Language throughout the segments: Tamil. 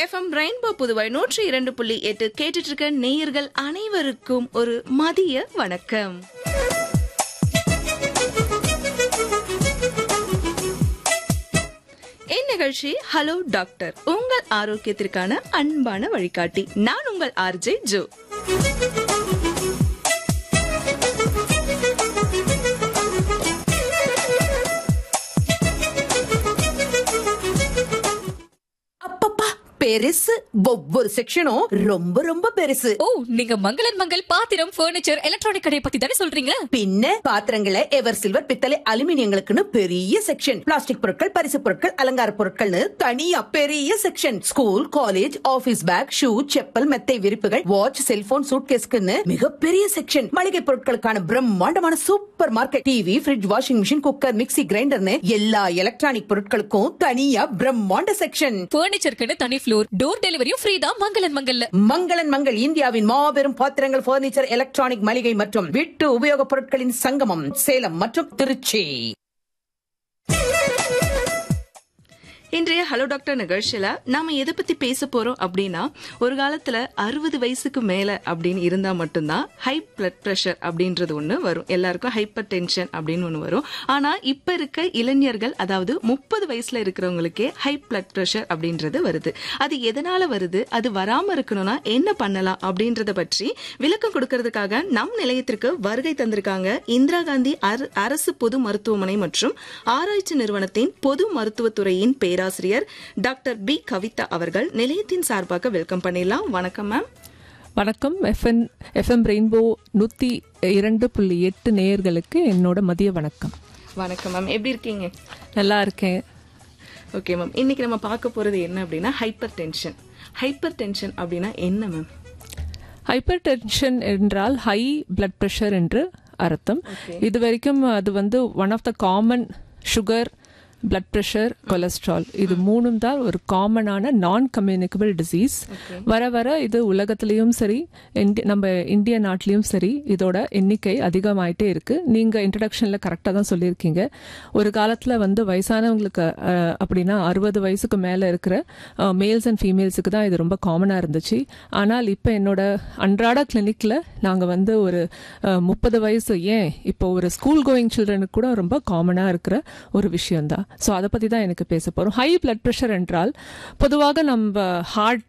எஃப்எம் ரெயின்போ புதுவை நூற்றி இரண்டு புள்ளி எட்டு கேட்டுட்டு இருக்க நேயர்கள் அனைவருக்கும் ஒரு மதிய வணக்கம் இந்நிகழ்ச்சி ஹலோ டாக்டர் உங்கள் ஆரோக்கியத்திற்கான அன்பான வழிகாட்டி நான் உங்கள் ஆர்ஜே ஜோ அப்பப்பா பெருசு ஒவ்வொரு செக்ஷனும் ரொம்ப ரொம்ப பெருசு ஓ நீங்க மங்களன் மங்கள் பாத்திரம் பர்னிச்சர் எலக்ட்ரானிக் கடையை பத்தி தானே சொல்றீங்க பின்ன பாத்திரங்களை எவர் சில்வர் பித்தளை அலுமினியங்களுக்குன்னு பெரிய செக்ஷன் பிளாஸ்டிக் பொருட்கள் பரிசு பொருட்கள் அலங்கார பொருட்கள்னு தனியா பெரிய section school college office bag shoe chappal மெத்தை விரிப்புகள் வாட்ச் செல்போன் சூட்கேஸ்க்குன்னு மிகப்பெரிய செக்ஷன் மளிகை பொருட்களுக்கான பிரம்மாண்டமான supermarket TV fridge washing machine cooker mixie கிரைண்டர்னு எல்லா எலக்ட்ரானிக் பொருட்களுக்கும் தனியா பிரம்மாண்ட செக்ஷன் பர்னிச்சருக்குன்னு தனி ஃப்ளோர் டோர் டெலிவரியும் ஃப்ரீ தான் மங்களன் மங்கல்ல மங்களன் மங்கள் இந்தியாவின் மாபெரும் பாத்திரங்கள் பர்னிச்சர் எலக்ட்ரானிக் மளிகை மற்றும் வீட்டு உபயோகப் பொருட்களின் சங்கமம் சேலம் மற்றும் திருச்சி இன்றைய ஹலோ டாக்டர் நிகழ்ச்சியில நாம எதை பத்தி பேச போறோம் அப்படின்னா ஒரு காலத்துல அறுபது வயசுக்கு மேல அப்படின்னு இருந்தா மட்டும்தான் ஹை பிளட் பிரஷர் அப்படின்றது ஒண்ணு வரும் எல்லாருக்கும் ஹைப்பர் டென்ஷன் அப்படின்னு ஒண்ணு வரும் ஆனா இப்ப இருக்க இளைஞர்கள் அதாவது முப்பது வயசுல இருக்கிறவங்களுக்கே ஹை பிளட் பிரஷர் அப்படின்றது வருது அது எதனால வருது அது வராம இருக்கணும்னா என்ன பண்ணலாம் அப்படின்றத பற்றி விளக்கம் கொடுக்கறதுக்காக நம் நிலையத்திற்கு வருகை தந்திருக்காங்க இந்திரா காந்தி அர- அரசு பொது மருத்துவமனை மற்றும் ஆராய்ச்சி நிறுவனத்தின் பொது மருத்துவத்துறையின் பேராசிரியர் டாக்டர் பி கவிதா அவர்கள் நிலையத்தின் சார்பாக வெல்கம் பண்ணிடலாம் வணக்கம் மேம் வணக்கம் எஃப்என் எஃப்எம் ரெயின்போ நூற்றி இரண்டு புள்ளி எட்டு நேயர்களுக்கு என்னோட மதிய வணக்கம் வணக்கம் மேம் எப்படி இருக்கீங்க நல்லா இருக்கேன் ஓகே மேம் இன்னைக்கு நம்ம பார்க்க போறது என்ன அப்படின்னா ஹைப்பர் டென்ஷன் ஹைப்பர் டென்ஷன் அப்படின்னா என்ன மேம் ஹைப்பர் டென்ஷன் என்றால் ஹை பிளட் ப்ரெஷர் என்று அர்த்தம் இது வரைக்கும் அது வந்து one of the common sugar blood pressure cholesterol இது மூணும் தான் ஒரு காமனான நான் கம்யூனிகபிள் டிசீஸ் வர வர இது உலகத்திலையும் சரி இந்தி- நம்ம இந்திய நாட்டிலையும் சரி இதோட எண்ணிக்கை அதிகமாயிட்டே இருக்கு நீங்க இன்ட்ரடக்ஷன்ல கரெக்டாக தான் சொல்லியிருக்கீங்க ஒரு காலத்துல வந்து வயசானவங்களுக்கு அஹ், அப்படின்னா அறுபது வயசுக்கு மேல இருக்கிற மேல்ஸ் அண்ட் ஃபீமேல்ஸுக்கு தான் இது ரொம்ப காமனா இருந்துச்சு ஆனால் இப்போ என்னோட அன்றாட கிளினிக்ல நாங்க வந்து ஒரு முப்பது வயசு ஏன் இப்போ ஒரு ஸ்கூல் கோயிங் சில்ட்ரனுக்கு கூட ரொம்ப காமனா இருக்கிற ஒரு விஷயம்தான் ஸோ அதை பத்தி தான் எனக்கு பேச போறோம் ஹை பிளட் ப்ரெஷர் என்றால் பொதுவாக நம்ம ஹார்ட்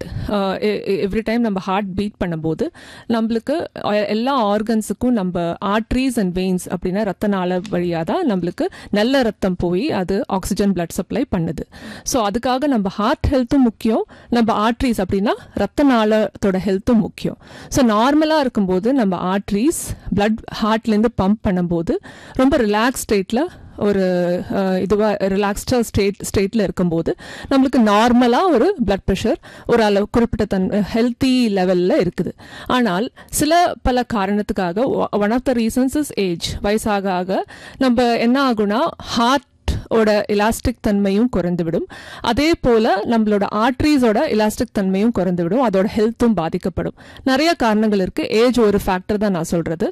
எவ்ரி டைம் நம்ம ஹார்ட் பீட் பண்ணும்போது நம்மளுக்கு அஹ், எல்லா ஆர்கன்ஸுக்கும் நம்ம ஆர்ட்ரீஸ் அண்ட் வெயின்ஸ் அப்படின்னா ரத்த நாள வழியாக தான் நம்மளுக்கு நல்ல ரத்தம் போய் அது ஆக்சிஜன் பிளட் சப்ளை பண்ணுது ஸோ அதுக்காக நம்ம ஹார்ட் ஹெல்த்தும் முக்கியம் நம்ம ஆர்ட்ரீஸ் அப்படின்னா ரத்த நாளத்தோட ஹெல்த்தும் முக்கியம் ஸோ நார்மலாக இருக்கும்போது நம்ம ஆர்ட்ரீஸ் பிளட் ஹார்ட்லேருந்து பம்ப் பண்ணும்போது ரொம்ப ரிலாக்ஸ் ஸ்டேட்டில் ஒரு அஹ், இதுவா ரிலாக்ஸ்டாக ஸ்டேட் ஸ்டேட்டில் இருக்கும்போது நம்மளுக்கு நார்மலாக ஒரு பிளட் ப்ரெஷர் ஒரு அளவு குறிப்பிட்ட தன் ஹெல்த்தி லெவலில் இருக்குது ஆனால் சில பல காரணத்துக்காக one of the reasons is age வயசாக ஆக நம்ம என்ன ஆகும்னா ஹார்ட் ஓட எலாஸ்டிக் தன்மையும் குறைந்துவிடும் அதே போல நம்மளோட ஆர்ட்ரீஸோட எலாஸ்டிக் தன்மையும் குறைந்துவிடும் அதோட ஹெல்த்தும் பாதிக்கப்படும் நிறைய காரணங்கள் இருக்கு ஏஜ் ஒரு ஃபேக்டர் தான் நான் சொல்றது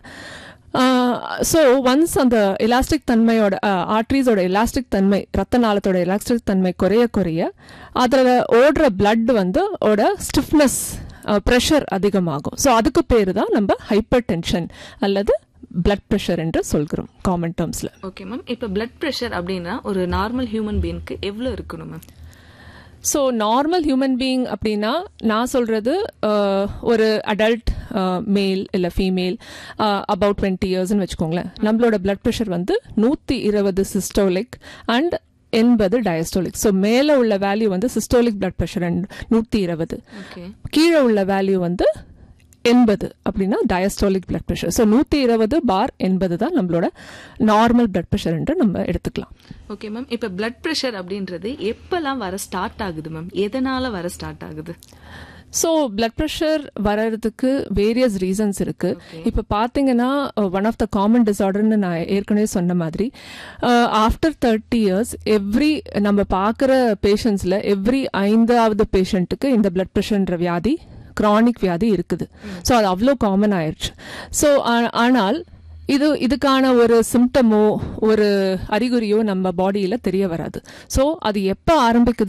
ஸோ ஒன்ஸ் அந்த எலாஸ்டிக் தன்மையோட ஆர்ட்ரீஸோட எலாஸ்டிக் தன்மை ரத்த நாளத்தோட எலாஸ்டிக் தன்மை குறைய குறைய அதில் ஓடுற blood வந்து ஓட ஸ்டிஃப்னஸ் ப்ரெஷர் அதிகமாகும் ஸோ அதுக்கு பேர் தான் நம்ம ஹைப்பர் டென்ஷன் அல்லது பிளட் ப்ரெஷர் என்று சொல்கிறோம் காமன் டேர்ம்ஸில் ஓகே மேம் இப்போ பிளட் பிரஷர் அப்படின்னா ஒரு நார்மல் ஹியூமன் பீயிங்க்கு எவ்வளவு இருக்கணும் ma'am so normal human being அப்படின்னா நான் சொல்கிறது ஒரு அடல்ட் மேல் இல்லை ஃபீமேல் அபவுட் டுவெண்ட்டி இயர்ஸ்னு வச்சுக்கோங்களேன் நம்மளோட பிளட் ப்ரெஷர் வந்து நூற்றி இருபது சிஸ்டோலிக் அண்ட் எண்பது டயஸ்டோலிக் ஸோ மேலே உள்ள வேல்யூ வந்து சிஸ்டோலிக் பிளட் ப்ரெஷர் நூற்றி இருபது ஓகே கீழே உள்ள வேல்யூ வந்து எண்பது அப்படின்னா டயஸ்டோலிக் பிளட் ப்ரெஷர் ஸோ நூற்றி இருபது பார் எண்பது தான் நம்மளோட நார்மல் பிளட் ப்ரெஷர் என்று நம்ம எடுத்துக்கலாம் ஓகே மேம் இப்போ பிளட் பிரஷர் அப்படின்றது எப்பெல்லாம் வர ஸ்டார்ட் ஆகுது மேம் எதனால வர ஸ்டார்ட் ஆகுது ஸோ பிளட் ப்ரெஷர் வர்றதுக்கு வேரியஸ் ரீசன்ஸ் இருக்கு இப்போ பார்த்தீங்கன்னா ஒன் ஆஃப் த காமன் டிசார்டர்னு நான் ஏற்கனவே சொன்ன மாதிரி ஆஃப்டர் தேர்ட்டி இயர்ஸ் எவ்ரி நம்ம பார்க்குற பேஷண்ட்ஸில் எவ்ரி ஐந்தாவது பேஷண்ட்டுக்கு இந்த பிளட் ப்ரெஷர்ன்ற வியாதி கிரானிக் வியாதி இருக்குது ஸோ அது அவ்வளோ காமன் ஆயிடுச்சு ஸோ ஆனால் இது இதுக்கான ஒரு சிம்டமோ ஒரு அறிகுறியோ நம்ம பாடியில் தெரிய வராது ஸோ அது எப்போ ஆரம்பிக்குது